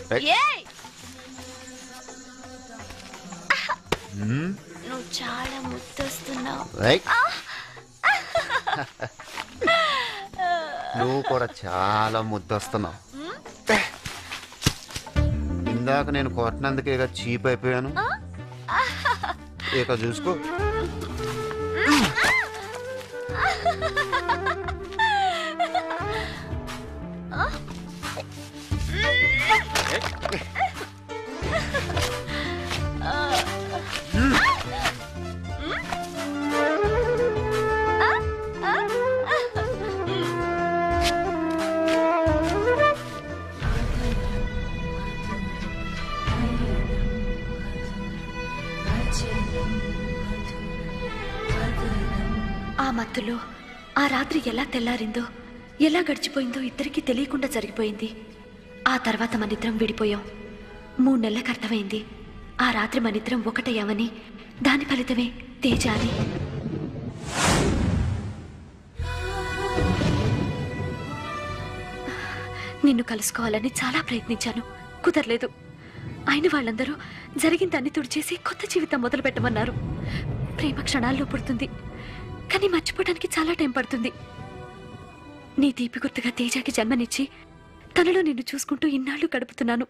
ఏయ్. ఏయ్ మ్మ్. నువ్వు చాలా ముద్దొస్తున్నావు ఏయ్. నువ్వు కూడా చాలా ముద్దొస్తున్నావు ఇందాక నేను కొట్టినందుకే ఇక చీప్ అయిపోయాను ఇక చూసుకో ఆ మత్తులో ఆ రాత్రి ఎలా తెల్లారిందో ఎలా గడిచిపోయిందో ఇద్దరికీ తెలియకుండా జరిగిపోయింది ఆ తర్వాత మనిద్దరం విడిపోయాం మూడు నెలలకు అర్థమైంది ఆ రాత్రి మనిద్దరం ఒకటయ్యామని దాని ఫలితమే తేజ అని నిన్ను కలుసుకోవాలని చాలా ప్రయత్నించాను కుదరలేదు అయిన వాళ్ళందరూ జరిగిన దాన్ని తుడిచేసి కొత్త జీవితం మొదలు పెట్టమన్నారు ప్రేమ క్షణాల్లో పుడుతుంది కానీ మర్చిపోవడానికి చాలా టైం పడుతుంది నీ తీపి గుర్తుగా తేజాకి జన్మనిచ్చి తనలో నిన్ను చూసుకుంటూ ఇన్నాళ్ళు గడుపుతున్నాను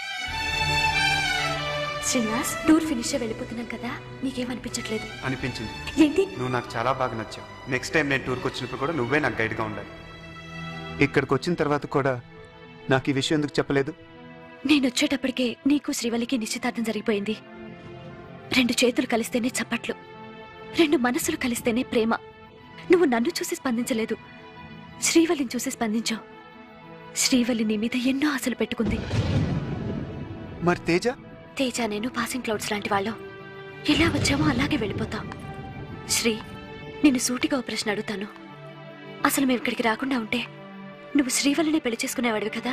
శ్రీనివాస్ టూర్ ఫినిష్ వెళ్ళిపోతున్నాం కదా నీకేమనిపించట్లేదు అనిపించింది ఏంటి నువ్వు నాకు చాలా బాగా నచ్చావు నెక్స్ట్ టైం నేను టూర్కి వచ్చినప్పుడు కూడా నువ్వే నాకు గైడ్గా ఉండాలి ఇక్కడికి వచ్చిన తర్వాత కూడా నాకు ఈ విషయం ఎందుకు చెప్పలేదు నేను వచ్చేటప్పటికే నీకు శ్రీవల్లికి నిశ్చితార్థం జరిగిపోయింది రెండు చేతులు కలిస్తేనే చప్పట్లు రెండు మనసులు కలిస్తేనే ప్రేమ నువ్వు నన్ను చూసి స్పందించలేదు శ్రీవల్లిని చూసి స్పందించావు శ్రీవల్లి నీ మీద ఎన్నో ఆశలు పెట్టుకుంది మరి తేజ తేజ నేను పాసింగ్ క్లౌడ్స్ లాంటి వాళ్ళం ఎలా వచ్చామో అలాగే వెళ్ళిపోతాం శ్రీ నిన్ను సూటిగా ఓ ప్రశ్న అడుగుతాను అసలు మేము ఇక్కడికి రాకుండా ఉంటే నువ్వు శ్రీవల్లిని పెళ్లి చేసుకునేవాడివి కదా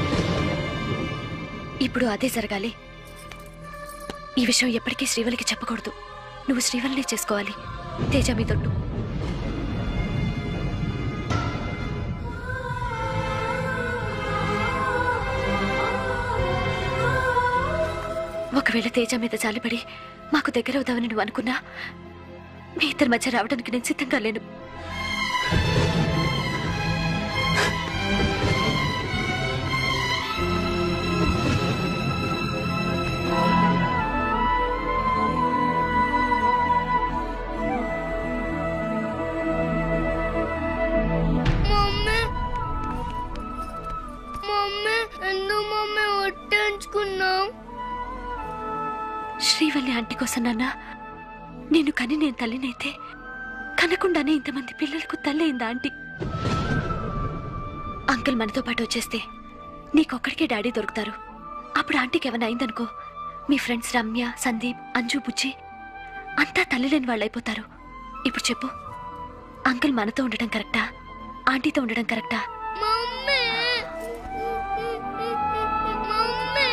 ఇప్పుడు అదే జరగాలి ఈ విషయం ఎప్పటికీ శ్రీవల్లికి చెప్పకూడదు నువ్వు శ్రీవల్లిని చేసుకోవాలి తేజ మీ తొట్టు ఒకవేళ తేజ మీద జాలిపడి మాకు దగ్గర అవుతావని నువ్వు అనుకున్నా మీ ఇద్దరి మధ్య రావడానికి నేను సిద్ధంగా లేను మమ్మీ మమ్మీ ఎందుకు మమ్మీ ఒట్టేంచుకున్నావు శ్రీవల్లి ఆంటీ కోసం నాన్న నేను కని నేను తల్లినైతే కనకుండానే ఇంతమంది పిల్లలకు తల్లి అయిందా ఆంటీ అంకుల్ మనతో పాటు వచ్చేస్తే నీకొక్కడికే డాడీ దొరుకుతారు అప్పుడు ఆంటీకి ఏమైనా అయిందనుకో మీ ఫ్రెండ్స్ రమ్య సందీప్ అంజు బుజ్జి అంతా తల్లి లేని వాళ్ళు అయిపోతారు ఇప్పుడు చెప్పు అంకుల్ మనతో ఉండడం కరెక్టా ఆంటీతో ఉండడం కరెక్టా మమ్మీ మమ్మీ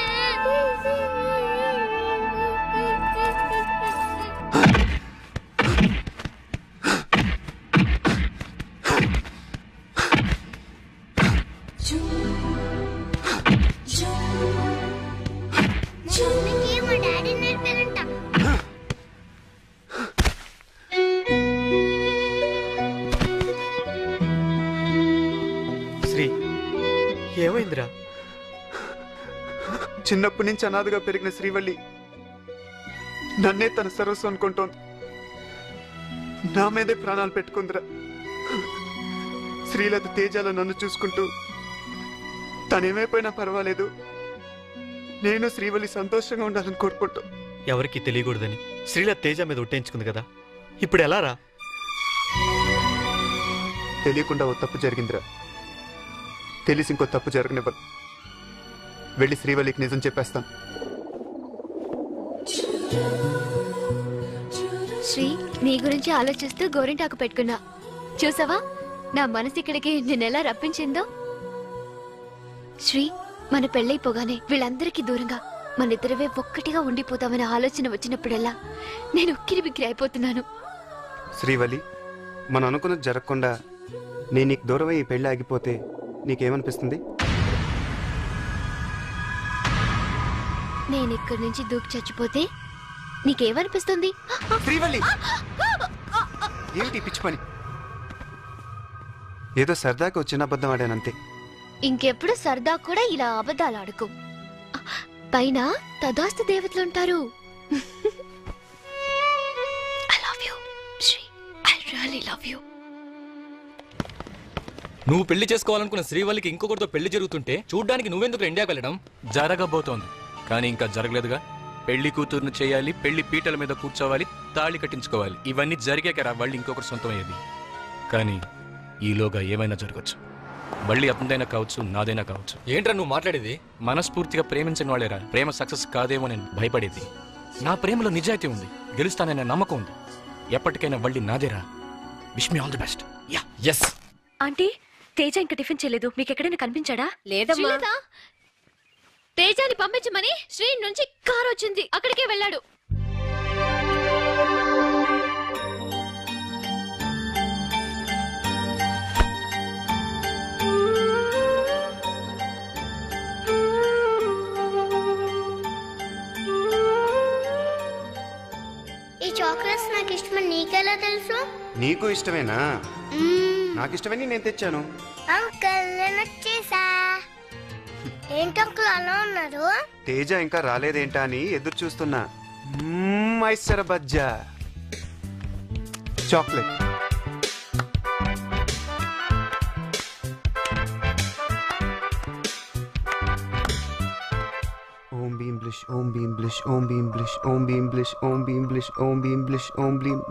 మమ్మీకి మా డాడీ నేర్పారంట శ్రీ ఏమైందిరా చిన్నప్పటి నుంచి అనాథగా పెరిగిన శ్రీవల్లి నన్నే తన సర్వస్వం అనుకుంటోంది నా మీదే ప్రాణాలు పెట్టుకుందిరా శ్రీలత తేజాల నన్ను చూసుకుంటూ తనేమైపోయినా పర్వాలేదు నేను శ్రీవల్లి సంతోషంగా ఉండాలని కోరుకుంటూ ఎవరికి తెలియకూడదని శ్రీల తేజ మీద ఒట్టేయించుకుంది కదా ఇప్పుడు ఎలా రా తెలియకుండా ఓ తప్పు జరిగిందిరా తెలిసి ఇంకో తప్పు జరగనివ్వను వెళ్ళి శ్రీవల్లికి నిజం చెప్పేస్తాను శ్రీ నీ గురించి ఆలోచిస్తూ గోరింటాకు పెట్టుకున్నా చూసావా నా మనసు ఇక్కడికి నిన్నెలా రప్పించిందో శ్రీ మన పెళ్ళైపోగానే వీళ్ళందరికీ దూరంగా మనిద్దరవే ఒక్కటిగా ఉండిపోతామనే ఆలోచన వచ్చినప్పుడల్లా నేను ఉక్కిరి బిక్కిరి అయిపోతున్నాను శ్రీవల్లి మనం అనుకున్నది జరగకుండా నేను నీకు దూరమై ఈ పెళ్ళి ఆగిపోతే నీకేమనిపిస్తుంది నేను ఇక్కడి నుంచి దూకి చచ్చిపోతే నీకేమనిపిస్తుంది శ్రీవల్లి ఏంటి ఈ పిచ్చి పని ఏదో సరదాగా వచ్చిన అబద్ధం ఆడానంతే ఇంకెప్పుడు సరదా కూడా ఇలా అబద్ధాలు ఆడుకో పైన తదాస్తు దేవతలుంటారు I love you Sri I really love you నువ్వు పెళ్లి చేసుకోవాలనుకున్న శ్రీవల్లికి ఇంకొకరితో పెళ్లి జరుగుతుంటే చూడ్డానికి నువ్వెందుకు ఇండియాకి వెళ్ళడం జరగబోతోంది కానీ ఇంకా జరగలేదుగా పెళ్లి కూతురును చేయాలి పెళ్లి పీటల మీద కూర్చోవాలి తాళి కట్టించుకోవాలి ఇవన్నీ జరిగాక రా వాళ్ళు ఇంకొకటి సొంతం అయ్యేది కానీ ఈలోగా ఏమైనా జరగచ్చు మళ్ళీ అతనిదైనా కావచ్చు నాదైనా కావచ్చు ఏంట్రా నువ్వు మాట్లాడేది మనస్ఫూర్తిగా ప్రేమించిన వాళ్ళేరా ప్రేమ సక్సెస్ కాదేమో నేను భయపడేది నా ప్రేమలో నిజాయితీ ఉంది గెలుస్తాననే నమ్మకం ఉంది ఎప్పటికైనా వల్లి నాదేరా wish me all the best yeah yes aunty Teja ఇంకా టిఫిన్ చేయలేదు మీకు ఎక్కడైనా కనిపించాడా శ్రీలత తేజాని పంపించమని శ్రీ నుంచి కారు వచ్చింది అక్కడికే వెళ్ళాడు ఈ చాక్లెట్స్ నాకు ఇష్టమని నీకెలా తెలుసు నీకు ఇష్టమేనా మ్మ్. నాకు ఇష్టమని నేను తెచ్చాను అంకుల్ నేను వచ్చేసా ఏంటి అంకుల్ అలా ఉన్నారు తేజ ఇంకా రాలేదేంటా అని ఎదురు చూస్తున్నా మ్మ్, మైసర బజ్జా చాక్లెట్ ఓం భీం బ్లిష్ ఓం భీం బ్లిష్ ఓం భీం బ్లిష్ ఓం భీం బ్లిష్ ఓం భీం బ్లిష్ ఓం భీం బ్లిష్ Om Bheem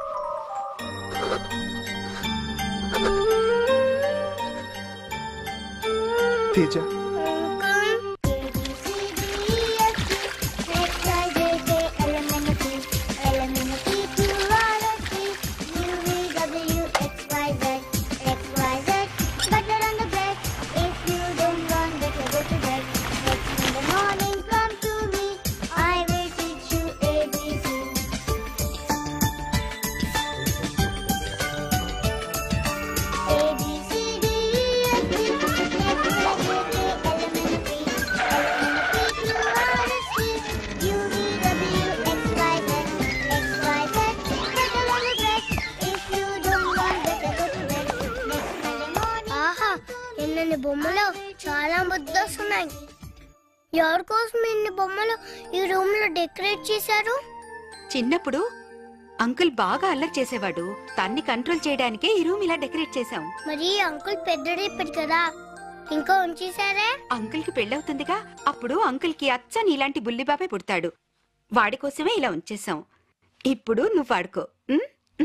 Teja I will teach you ABC. A B C D E F G H I J K L M N O P L M N O P Q R S T U V W X Y Z X Y Z Better on the bed if you don't want better go to bed next Monday morning. ఆహా ఎన్నెన్ని బొమ్మలు చాలా ముద్దొస్తున్నాయి ఎవరి కోసం ఇన్ని బొమ్మలు ఈ room లో డెకరేట్ చేశారు చిన్నప్పుడు అంకుల్ బాగా అల్లరి చేసేవాడు తన్ని కంట్రోల్ చేయడానికే ఈ రూమ్ ఇలా డెకరేట్ చేశాం మరి అంకుల్ పెద్దడైపోయాడు కదా ఇంకా ఉంచేశారే అంకుల్ కి పెళ్ళవుతుందిగా అప్పుడు అంకుల్ కి అచ్చని ఇలాంటి బుల్లిబాబే పుడతాడు వాడి కోసమే ఇలా ఉంచేశాం ఇప్పుడు నువ్వు వాడుకో ఉం?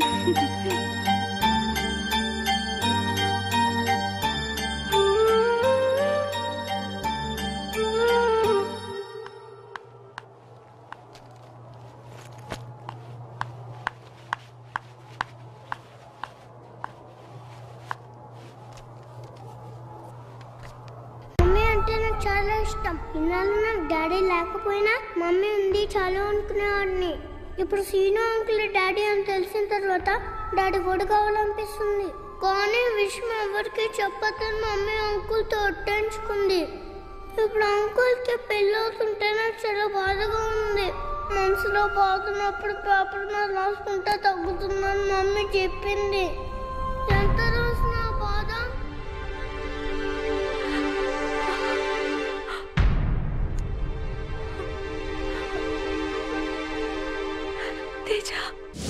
మమ్మీ అంటే నాకు చాలా ఇష్టం ఇన్నాళ్ళు నాకు డాడీ లేకపోయినా మమ్మీ ఉంది చాలా అనుకునేవాడిని ఇప్పుడు సీను అంకుల్ డాడీ అని తెలిసిన తర్వాత డాడీ కూడా కావాలనిపిస్తుంది కానీ ఈ విషయం ఎవరికి చెప్పొద్దని మమ్మీ అంకుల్తో ఒట్టంచుకుంది ఇప్పుడు అంకుల్కి పెళ్ళి అవుతుంటే నాకు చాలా బాధగా ఉంది మనసులో బాగున్నప్పుడు పేపర్ మీద రాసుకుంటే తగ్గుతుందని మమ్మీ చెప్పింది ఎంత రాసినా బాధ తేజ